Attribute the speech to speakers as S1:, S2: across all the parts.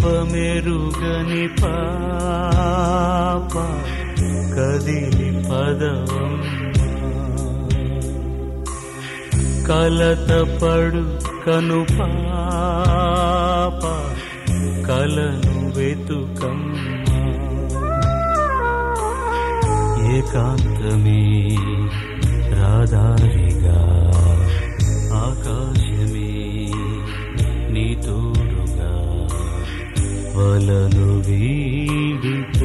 S1: పాపమెరుగని పాప కదిలి పదవమ్మ కలతపడు కను పాప కలను వెతుకమ్మా ఏకాంతమే రాధారిగా ఆకాశమే నీ తోడుగా వలను వీడిపో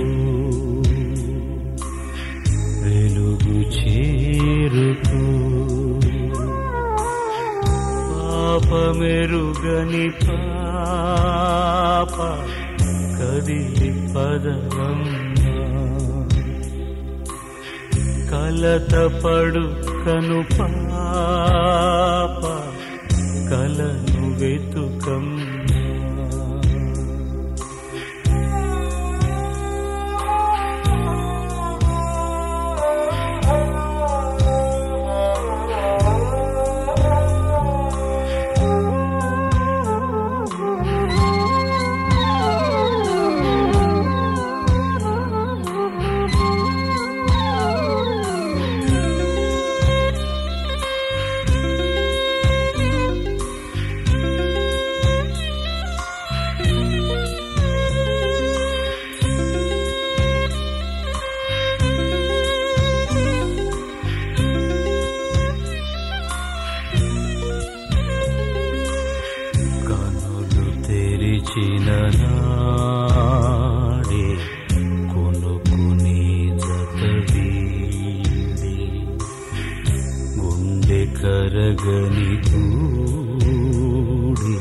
S1: వెలుగు చేరుకో పాపమెరుగని పాప కదిలి పదవమ్మా కలతపడు కను పాప కలను వెతుకమ్మా కనులు తెరిచిన నాడే కొనుకుని జత వీడి గుండె కరగని కూడి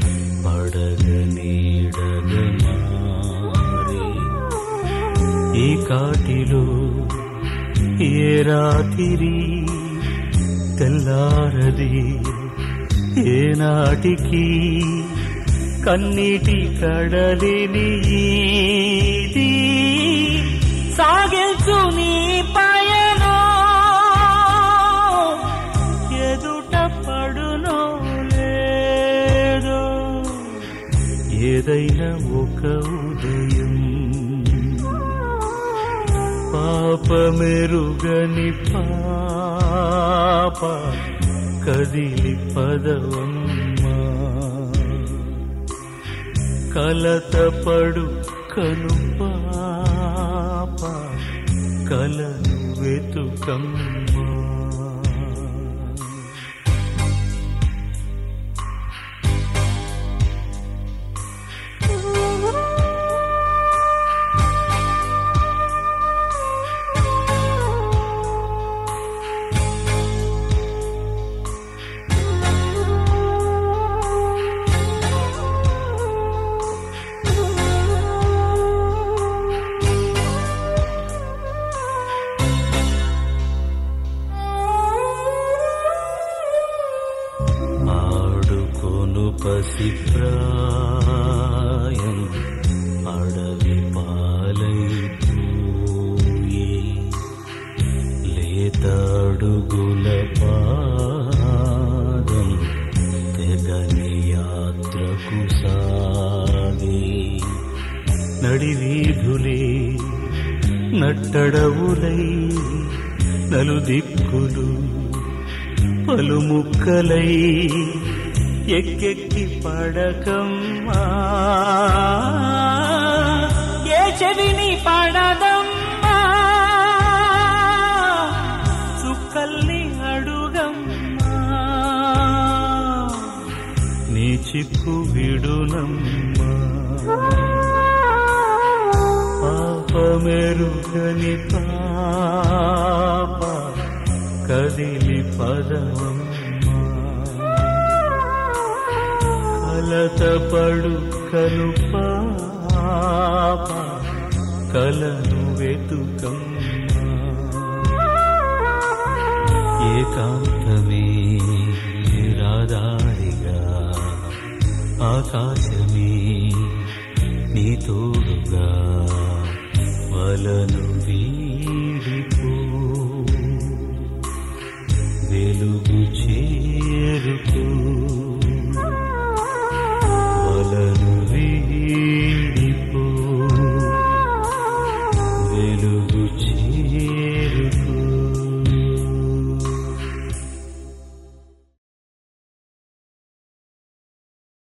S1: పడగనీడగమారి ఈ కాటిలో ఏ రాతిరి తెల్లారది ఏనాటికి కన్నీటి కడలిని ఈది సాగిల్చు నీ పయనో ఎదుట పడునో లేదో ఏదైనా ఒక ఉదయం పాపమెరుగని పాప కదిలి పదవమ్మా కలతపడు కను పాప కలను వెతుకమ్మా ఆడుకొను పసి ప్రాయం అడవి పాలైపోయి లేతాడుగుల పాదం తెగని యాత్రకు సాగి నడివీధులే నట్టడవులై నలుదిక్కులు పలుముక్కలై ఎక్కెక్కి పడకమ్మా ఏ చెవిని పడదమ్మా చుక్కల్ని అడుగమ్మా నీ చిక్కు విడునమ్మా పాపమెరుగని పాప కదిలి పదవమ్మా కలతపడు కను పాప కలను వెతుకమ్మా ఏకాంతమే రాదారిగా ఆకాశమే నీ తోడుగా వలను వీడిపో